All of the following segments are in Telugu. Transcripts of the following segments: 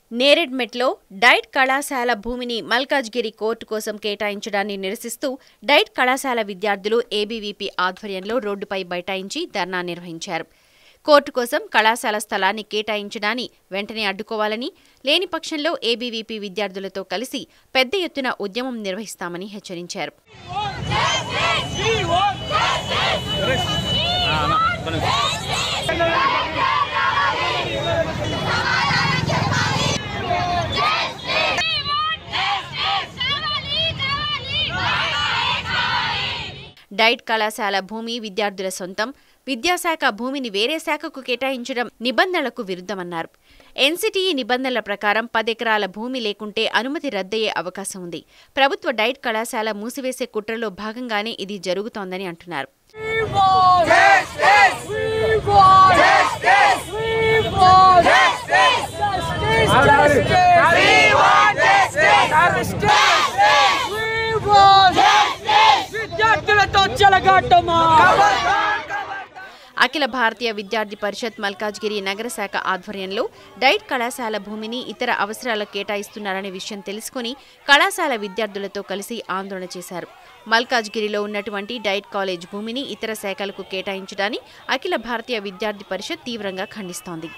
నేరెడ్మెట్లో డైట్ కళాశాల భూమిని మల్కాజ్గిరి కోర్టు కోసం కేటాయించడాన్ని నిరసిస్తూ డైట్ కళాశాల విద్యార్థులు ఏబీవీపీ ఆధ్వర్యంలో రోడ్డుపై బైఠాయించి ధర్నా నిర్వహించారు కోర్టు కోసం కళాశాల స్థలాన్ని కేటాయించడాన్ని వెంటనే అడ్డుకోవాలని లేని పక్షంలో ఏబీవీపీ విద్యార్థులతో కలిసి పెద్ద ఎత్తున ఉద్యమం నిర్వహిస్తామని హెచ్చరించారు డైట్ కళాశాల భూమి విద్యార్థుల సొంతం విద్యాశాఖ భూమిని వేరే శాఖకు కేటాయించడం నిబంధనలకు విరుద్ధమన్నారు ఎన్సిటిఈ నిబంధనల ప్రకారం పదెకరాల భూమి లేకుంటే అనుమతి రద్దయ్యే అవకాశం ఉంది ప్రభుత్వ డైట్ కళాశాల మూసివేసే కుట్రలో భాగంగానే ఇది జరుగుతోందని అంటున్నారు విద్యార్థులతో చెలగాటమా అఖిల భారతీయ విద్యార్థి పరిషత్ మల్కాజ్గిరి నగర శాఖ ఆధ్వర్యంలో డైట్ కళాశాల భూమిని ఇతర అవసరాలకు కేటాయిస్తున్నారనే విషయం తెలుసుకుని కళాశాల విద్యార్థులతో కలిసి ఆందోళన చేశారు మల్కాజ్గిరిలో ఉన్నటువంటి డైట్ కాలేజ్ భూమిని ఇతర శాఖలకు కేటాయించడాన్ని అఖిల భారతీయ విద్యార్థి పరిషత్ తీవ్రంగా ఖండిస్తోంది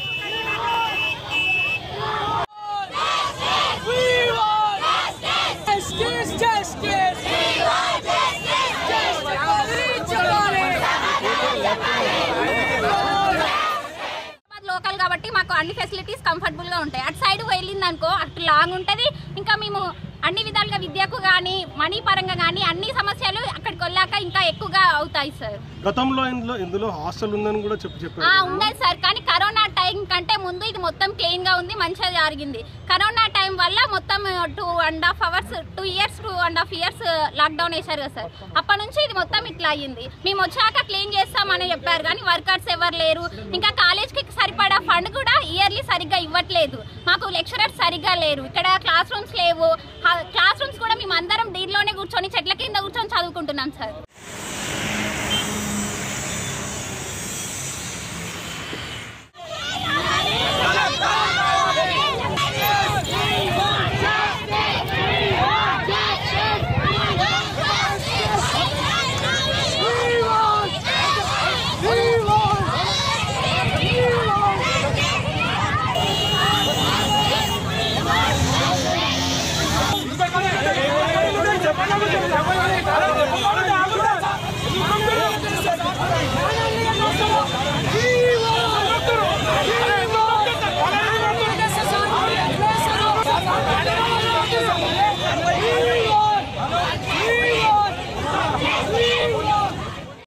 Justice, justice. హైదరాబాద్ లోకల్ కాబట్టి మాకు అన్ని ఫెసిలిటీస్ కంఫర్టబుల్ గా ఉంటాయి అటు సైడ్ వెళ్ళింది అనుకో అటు లాంగ్ ఉంటది ఇంకా మేము అన్ని విధాలుగా విద్యకు కానీ మనీ పరంగా కానీ అన్ని సమస్యలు అక్కడికి వెళ్ళాక ఇంకా ఎక్కువగా అవుతాయి సార్ గతంలో ఇందులో ఇందులో హాస్టల్ ఉందని కూడా చెప్పి ఆ చెప్పారు ఉండదు సార్ కానీ కరోనా టైం కంటే ముందు ఇది మొత్తం క్లీన్ గా ఉంది మంచిగా జరిగింది కరోనా టైం వల్ల మొత్తం two and half hours two years two and half years lockdown వేశారు కదా సార్ అప్పటి నుంచి ఇది మొత్తం ఇట్లా అయ్యింది మేము వచ్చాక క్లీన్ చేస్తామని చెప్పారు కానీ వర్కర్స్ ఎవరు లేరు ఇంకా కాలేజ్ కి సరిపడా ఫండ్ కూడా ఇయర్లీ సరిగ్గా ఇవ్వట్లేదు మాకు లెక్చరర్స్ సరిగ్గా లేరు ఇక్కడ క్లాస్ రూమ్స్ లేవు క్లాస్ రూమ్స్ కూడా మేము అందరం దీనిలోనే కూర్చొని చెట్ల కింద కూర్చొని చదువుకుంటున్నాం సార్ Justice,